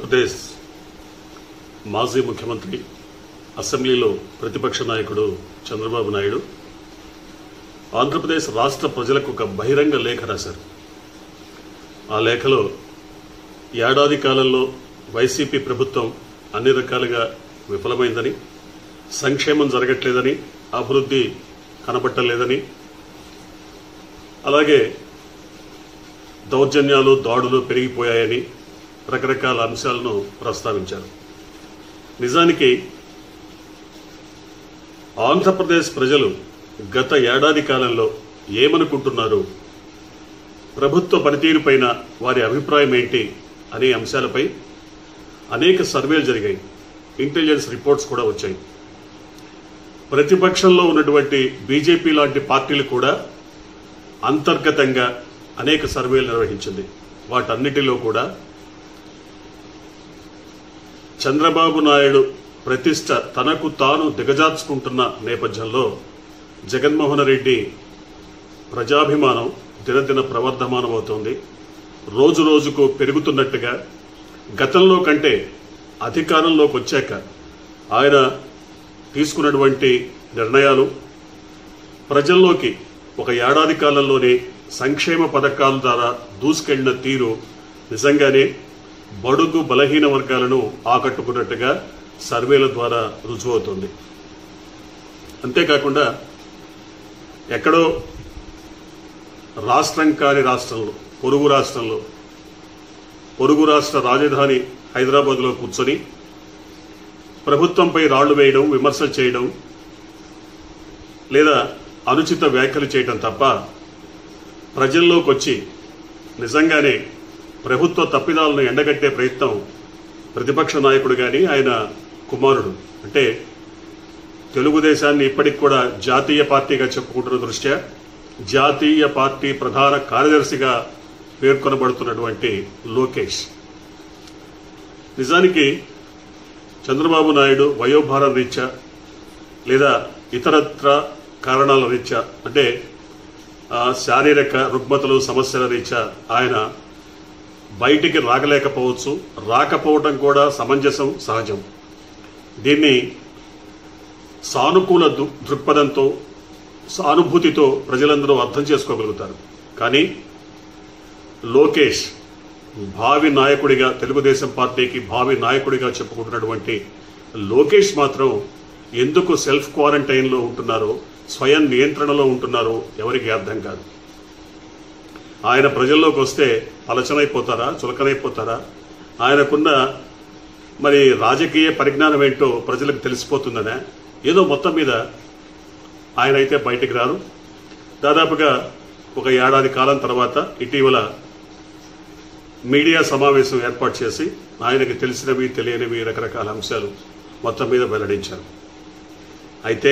ఆంధ్రప్రదేశ్ మాజీ ముఖ్యమంత్రి అసెంబ్లీలో ప్రతిపక్ష నాయకుడు చంద్రబాబు నాయుడు ఆంధ్రప్రదేశ్ రాష్ట్ర ప్రజలకు ఒక బహిరంగ లేఖ రాశారు ఆ లేఖలో ఏడాది కాలంలో వైసీపీ ప్రభుత్వం అన్ని రకాలుగా విఫలమైందని సంక్షేమం జరగట్లేదని అభివృద్ధి కనబట్టలేదని అలాగే దౌర్జన్యాలు దాడులు పెరిగిపోయాయని రకరకాల అంశాలను ప్రస్తావించారు నిజానికి ఆంధ్రప్రదేశ్ ప్రజలు గత ఏడాది కాలంలో ఏమనుకుంటున్నారు ప్రభుత్వ పనితీరుపైన వారి అభిప్రాయం ఏంటి అనే అంశాలపై అనేక సర్వేలు జరిగాయి ఇంటెలిజెన్స్ రిపోర్ట్స్ కూడా వచ్చాయి ప్రతిపక్షంలో ఉన్నటువంటి బీజేపీ లాంటి పార్టీలు కూడా అంతర్గతంగా అనేక సర్వేలు నిర్వహించింది వాటన్నిటిలో కూడా చంద్రబాబు నాయుడు ప్రతిష్ట తనకు తాను దిగజార్చుకుంటున్న నేపథ్యంలో జగన్మోహన్ రెడ్డి ప్రజాభిమానం దినదిన ప్రవర్ధమానం అవుతోంది రోజు రోజుకు పెరుగుతున్నట్టుగా గతంలో కంటే అధికారంలోకి వచ్చాక ఆయన తీసుకున్నటువంటి నిర్ణయాలు ప్రజల్లోకి ఒక ఏడాది కాలంలోనే సంక్షేమ పథకాల ద్వారా దూసుకెళ్లిన తీరు నిజంగానే బడుగు బలహీన వర్గాలను ఆకట్టుకున్నట్టుగా సర్వేల ద్వారా రుజువవుతుంది అంతేకాకుండా ఎక్కడో రాష్ట్రం కాని రాష్ట్రంలో పొరుగు రాష్ట్రంలో పొరుగు రాష్ట్ర రాజధాని హైదరాబాద్లో కూర్చొని ప్రభుత్వంపై రాళ్లు వేయడం విమర్శలు చేయడం లేదా అనుచిత వ్యాఖ్యలు చేయడం తప్ప ప్రజల్లోకి వచ్చి నిజంగానే ప్రభుత్వ తప్పిదాలను ఎండగట్టే ప్రయత్నం ప్రతిపక్ష నాయకుడు కానీ ఆయన కుమారుడు అంటే తెలుగుదేశాన్ని ఇప్పటికి కూడా జాతీయ పార్టీగా చెప్పుకుంటున్న దృష్ట్యా జాతీయ పార్టీ ప్రధాన కార్యదర్శిగా పేర్కొనబడుతున్నటువంటి లోకేష్ నిజానికి చంద్రబాబు నాయుడు వయోభారం రీత్యా లేదా ఇతరత్ర కారణాల రీత్యా అంటే ఆ, శారీరక రుగ్మతలు సమస్యల రీత్యా ఆయన బయటికి రాగలేకపోవచ్చు రాకపోవడం కూడా సమంజసం సహజం దీన్ని సానుకూల దు- దృక్పథంతో సానుభూతితో ప్రజలందరూ అర్థం చేసుకోగలుగుతారు కానీ లోకేష్ భావి నాయకుడిగా తెలుగుదేశం పార్టీకి భావి నాయకుడిగా చెప్పుకుంటున్నటువంటి లోకేష్ మాత్రం ఎందుకు సెల్ఫ్ క్వారంటైన్లో ఉంటున్నారో స్వయం నియంత్రణలో ఉంటున్నారో ఎవరికి అర్థం కాదు ఆయన ప్రజల్లోకి వస్తే పలచనైపోతారా చులకనైపోతారా ఆయనకున్న మరి రాజకీయ పరిజ్ఞానం ఏంటో ప్రజలకు తెలిసిపోతుందనే ఏదో మొత్తం మీద ఆయన అయితే బయటికి రారు దాదాపుగా ఒక ఏడాది కాలం తర్వాత ఇటీవల మీడియా సమావేశం ఏర్పాటు చేసి ఆయనకి తెలిసినవి తెలియనివి రకరకాల అంశాలు మొత్తం మీద వెల్లడించారు అయితే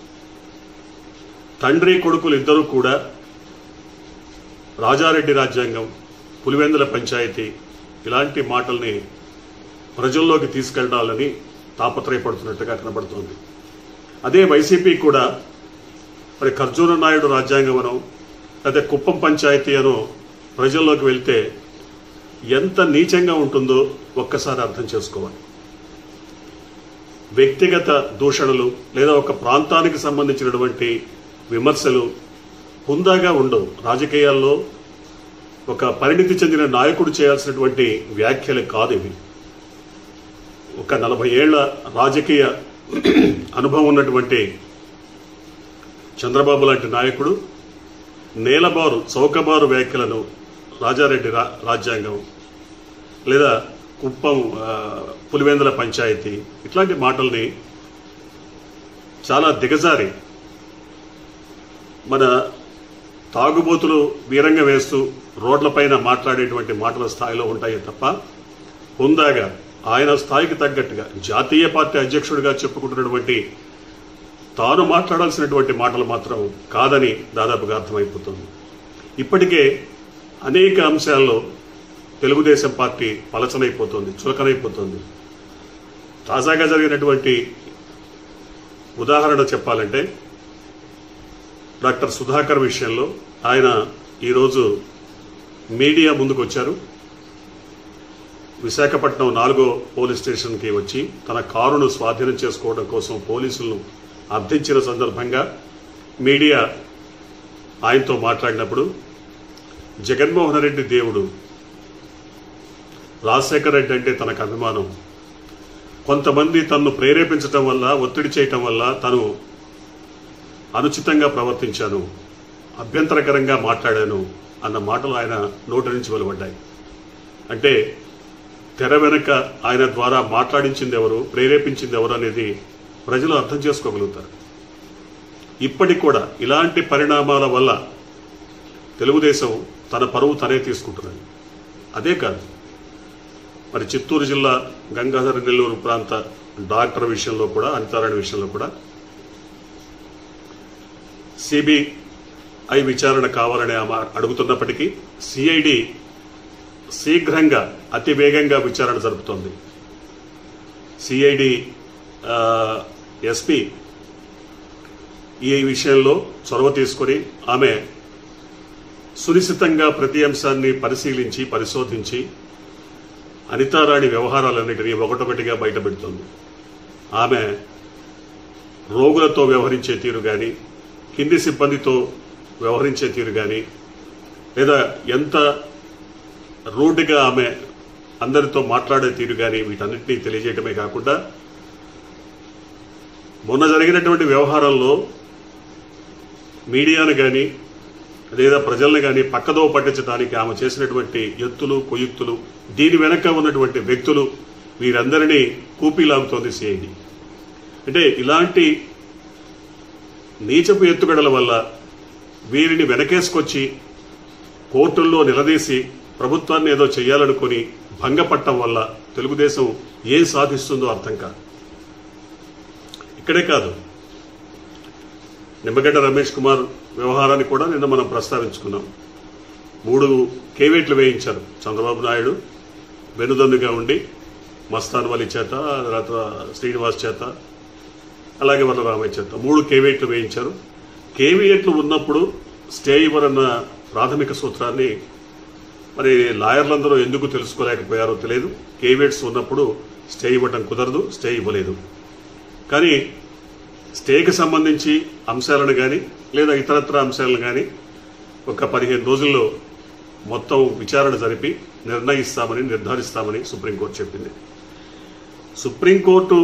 తండ్రి కొడుకులు ఇద్దరూ కూడా రాజారెడ్డి రాజ్యాంగం పులివెందుల పంచాయతీ ఇలాంటి మాటల్ని ప్రజల్లోకి తీసుకెళ్లాలని తాపత్రయపడుతున్నట్టుగా కనబడుతోంది అదే వైసీపీ కూడా మరి ఖర్జూర నాయుడు రాజ్యాంగం అనో లేదా కుప్పం పంచాయతీ అనో ప్రజల్లోకి వెళ్తే ఎంత నీచంగా ఉంటుందో ఒక్కసారి అర్థం చేసుకోవాలి వ్యక్తిగత దూషణలు లేదా ఒక ప్రాంతానికి సంబంధించినటువంటి విమర్శలు హుందాగా ఉండవు రాజకీయాల్లో ఒక పరిణితి చెందిన నాయకుడు చేయాల్సినటువంటి వ్యాఖ్యలు కాదు ఇవి ఒక నలభై ఏళ్ల రాజకీయ అనుభవం ఉన్నటువంటి చంద్రబాబు లాంటి నాయకుడు నేలబారు చౌకబారు వ్యాఖ్యలను రాజారెడ్డి రా రాజ్యాంగం లేదా కుప్పం ఆ, పులివెందుల పంచాయతీ ఇట్లాంటి మాటల్ని చాలా దిగజారి మన తాగుబోతులు వీరంగా వేస్తూ రోడ్లపైన మాట్లాడేటువంటి మాటల స్థాయిలో ఉంటాయి తప్ప హుందాగా ఆయన స్థాయికి తగ్గట్టుగా జాతీయ పార్టీ అధ్యక్షుడిగా చెప్పుకుంటున్నటువంటి తాను మాట్లాడాల్సినటువంటి మాటలు మాత్రం కాదని దాదాపుగా అర్థమైపోతుంది ఇప్పటికే అనేక అంశాల్లో తెలుగుదేశం పార్టీ పలచనైపోతుంది చులకనైపోతుంది తాజాగా జరిగినటువంటి ఉదాహరణ చెప్పాలంటే డాక్టర్ సుధాకర్ విషయంలో ఆయన ఈరోజు మీడియా ముందుకు వచ్చారు విశాఖపట్నం నాలుగో పోలీస్ స్టేషన్కి వచ్చి తన కారును స్వాధీనం చేసుకోవడం కోసం పోలీసులను అర్థించిన సందర్భంగా మీడియా ఆయనతో మాట్లాడినప్పుడు జగన్మోహన్ రెడ్డి దేవుడు రాజశేఖర రెడ్డి అంటే తనకు అభిమానం కొంతమంది తన్ను ప్రేరేపించటం వల్ల ఒత్తిడి చేయటం వల్ల తను అనుచితంగా ప్రవర్తించాను అభ్యంతరకరంగా మాట్లాడాను అన్న మాటలు ఆయన నోటి నుంచి వెలువడ్డాయి అంటే తెర వెనక ఆయన ద్వారా మాట్లాడించింది ఎవరు ప్రేరేపించింది ఎవరు అనేది ప్రజలు అర్థం చేసుకోగలుగుతారు ఇప్పటికి కూడా ఇలాంటి పరిణామాల వల్ల తెలుగుదేశం తన పరువు తనే తీసుకుంటున్నది అదే కాదు మరి చిత్తూరు జిల్లా గంగాధర నెల్లూరు ప్రాంత డాక్టర్ విషయంలో కూడా అనితారాయణ విషయంలో కూడా సిబిఐ విచారణ కావాలని ఆమె అడుగుతున్నప్పటికీ సిఐడి శీఘ్రంగా అతి వేగంగా విచారణ జరుపుతోంది సిఐడి ఎస్పీ ఈ విషయంలో చొరవ తీసుకొని ఆమె సునిశ్చితంగా ప్రతి అంశాన్ని పరిశీలించి పరిశోధించి అనితారాణి వ్యవహారాలన్నిటినీ ఒకటొకటిగా బయటపెడుతోంది ఆమె రోగులతో వ్యవహరించే తీరు కానీ కింది సిబ్బందితో వ్యవహరించే తీరు కానీ లేదా ఎంత రూడ్గా ఆమె అందరితో మాట్లాడే తీరు కానీ వీటన్నిటినీ తెలియజేయడమే కాకుండా మొన్న జరిగినటువంటి వ్యవహారంలో మీడియాను కానీ లేదా ప్రజల్ని కానీ పక్కదో పట్టించడానికి ఆమె చేసినటువంటి ఎత్తులు కొయ్యుక్తులు దీని వెనక ఉన్నటువంటి వ్యక్తులు వీరందరినీ కూపీలాగుతోంది సిఐడి అంటే ఇలాంటి నీచపు ఎత్తుగడల వల్ల వీరిని వెనకేసుకొచ్చి కోర్టుల్లో నిలదీసి ప్రభుత్వాన్ని ఏదో చేయాలనుకొని భంగపట్టం వల్ల తెలుగుదేశం ఏం సాధిస్తుందో అర్థం కాదు ఇక్కడే కాదు నిమ్మగడ్డ రమేష్ కుమార్ వ్యవహారాన్ని కూడా నిన్న మనం ప్రస్తావించుకున్నాం మూడు కేవేట్లు వేయించారు చంద్రబాబు నాయుడు వెనుదన్నుగా ఉండి మస్తాన్ వలి చేత తర్వాత శ్రీనివాస్ చేత అలాగే వల్ల రామయ్య చేత మూడు కేవేట్లు వేయించారు కేవీఎట్లు ఉన్నప్పుడు స్టే ఇవ్వరన్న ప్రాథమిక సూత్రాన్ని మరి లాయర్లందరూ ఎందుకు తెలుసుకోలేకపోయారో తెలియదు కేవేట్స్ ఉన్నప్పుడు స్టే ఇవ్వటం కుదరదు స్టే ఇవ్వలేదు కానీ స్టేకి సంబంధించి అంశాలను కానీ లేదా ఇతరత్ర అంశాలను కానీ ఒక పదిహేను రోజుల్లో మొత్తం విచారణ జరిపి నిర్ణయిస్తామని నిర్ధారిస్తామని సుప్రీంకోర్టు చెప్పింది సుప్రీంకోర్టు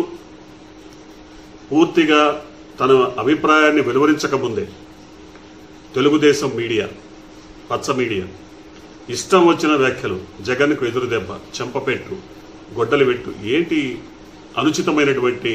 పూర్తిగా తన అభిప్రాయాన్ని వెలువరించకముందే తెలుగుదేశం మీడియా పచ్చ మీడియా ఇష్టం వచ్చిన వ్యాఖ్యలు జగన్కు ఎదురు దెబ్బ చెంపపెట్టు గొడ్డలి పెట్టు ఏంటి అనుచితమైనటువంటి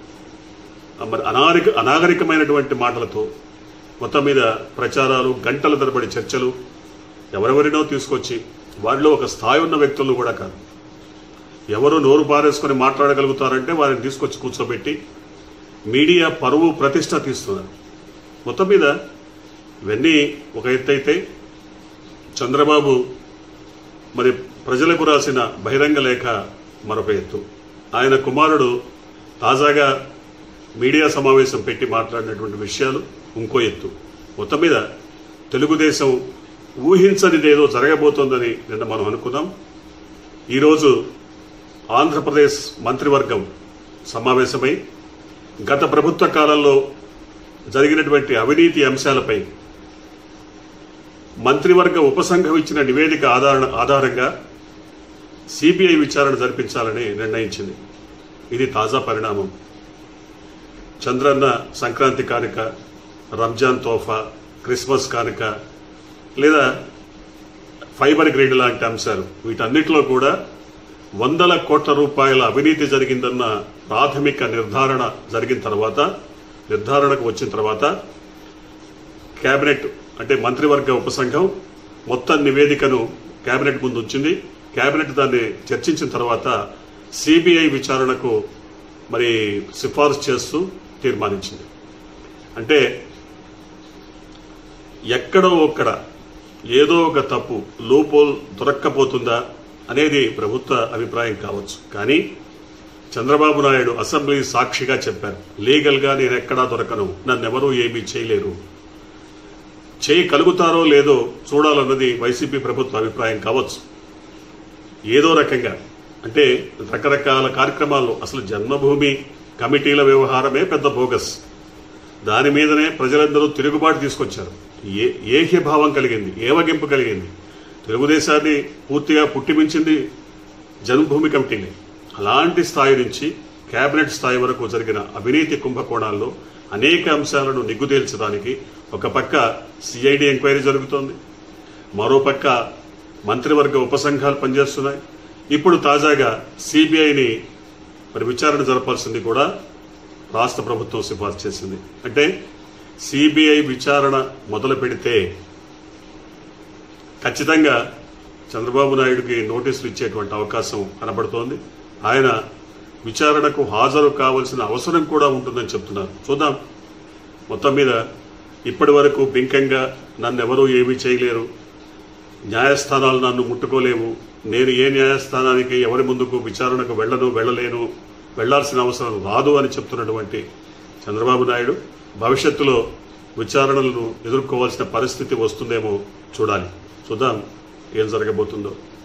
మరి అనాగరిక అనాగరికమైనటువంటి మాటలతో మొత్తం మీద ప్రచారాలు గంటల తరబడి చర్చలు ఎవరెవరినో తీసుకొచ్చి వారిలో ఒక స్థాయి ఉన్న వ్యక్తులను కూడా కాదు ఎవరు నోరు పారేసుకొని మాట్లాడగలుగుతారంటే వారిని తీసుకొచ్చి కూర్చోబెట్టి మీడియా పరువు ప్రతిష్ట తీస్తున్నారు మొత్తం మీద ఇవన్నీ ఒక ఎత్తు అయితే చంద్రబాబు మరి ప్రజలకు రాసిన బహిరంగ లేఖ మరొక ఎత్తు ఆయన కుమారుడు తాజాగా మీడియా సమావేశం పెట్టి మాట్లాడినటువంటి విషయాలు ఇంకో ఎత్తు మొత్తం మీద తెలుగుదేశం ఊహించనిదేదో జరగబోతోందని నిన్న మనం అనుకున్నాం ఈరోజు ఆంధ్రప్రదేశ్ మంత్రివర్గం సమావేశమై గత ప్రభుత్వ కాలంలో జరిగినటువంటి అవినీతి అంశాలపై మంత్రివర్గ ఉపసంఘం ఇచ్చిన నివేదిక ఆధార ఆధారంగా సిబిఐ విచారణ జరిపించాలని నిర్ణయించింది ఇది తాజా పరిణామం చంద్రన్న సంక్రాంతి కానుక రంజాన్ తోఫా క్రిస్మస్ కానుక లేదా ఫైబర్ గ్రేడ్ లాంటి అంశాలు వీటన్నిటిలో కూడా వందల కోట్ల రూపాయల అవినీతి జరిగిందన్న ప్రాథమిక నిర్ధారణ జరిగిన తర్వాత నిర్ధారణకు వచ్చిన తర్వాత కేబినెట్ అంటే మంత్రివర్గ ఉపసంఘం మొత్తం నివేదికను కేబినెట్ ముందు ఉంచింది కేబినెట్ దాన్ని చర్చించిన తర్వాత సిబిఐ విచారణకు మరి సిఫారసు చేస్తూ తీర్మానించింది అంటే ఎక్కడో ఒక్కడ ఏదో ఒక తప్పు లోపోల్ దొరక్కపోతుందా అనేది ప్రభుత్వ అభిప్రాయం కావచ్చు కానీ చంద్రబాబు నాయుడు అసెంబ్లీ సాక్షిగా చెప్పారు లీగల్గా నేను ఎక్కడా దొరకను నన్నెవరూ ఏమీ చేయలేరు చేయగలుగుతారో లేదో చూడాలన్నది వైసీపీ ప్రభుత్వ అభిప్రాయం కావచ్చు ఏదో రకంగా అంటే రకరకాల కార్యక్రమాలు అసలు జన్మభూమి కమిటీల వ్యవహారమే పెద్ద బోగస్ దాని మీదనే ప్రజలందరూ తిరుగుబాటు తీసుకొచ్చారు ఏ ఏహ్యభావం కలిగింది ఏవగింపు కలిగింది తెలుగుదేశాన్ని పూర్తిగా పుట్టిమించింది జన్మభూమి కమిటీని అలాంటి స్థాయి నుంచి కేబినెట్ స్థాయి వరకు జరిగిన అవినీతి కుంభకోణాల్లో అనేక అంశాలను నిగ్గుతేల్చడానికి ఒక పక్క సిఐడి ఎంక్వైరీ జరుగుతోంది మరో పక్క మంత్రివర్గ ఉపసంఘాలు పనిచేస్తున్నాయి ఇప్పుడు తాజాగా సిబిఐని మరి విచారణ జరపాల్సింది కూడా రాష్ట్ర ప్రభుత్వం సిఫార్సు చేసింది అంటే సిబిఐ విచారణ మొదలు పెడితే ఖచ్చితంగా చంద్రబాబు నాయుడుకి నోటీసులు ఇచ్చేటువంటి అవకాశం కనబడుతోంది ఆయన విచారణకు హాజరు కావాల్సిన అవసరం కూడా ఉంటుందని చెప్తున్నారు చూద్దాం మొత్తం మీద ఇప్పటి వరకు బింకంగా నన్ను ఎవరూ ఏమీ చేయలేరు న్యాయస్థానాలు నన్ను ముట్టుకోలేవు నేను ఏ న్యాయస్థానానికి ఎవరి ముందుకు విచారణకు వెళ్ళను వెళ్ళలేను వెళ్లాల్సిన అవసరం రాదు అని చెప్తున్నటువంటి చంద్రబాబు నాయుడు భవిష్యత్తులో విచారణలను ఎదుర్కోవాల్సిన పరిస్థితి వస్తుందేమో చూడాలి చూద్దాం ఏం జరగబోతుందో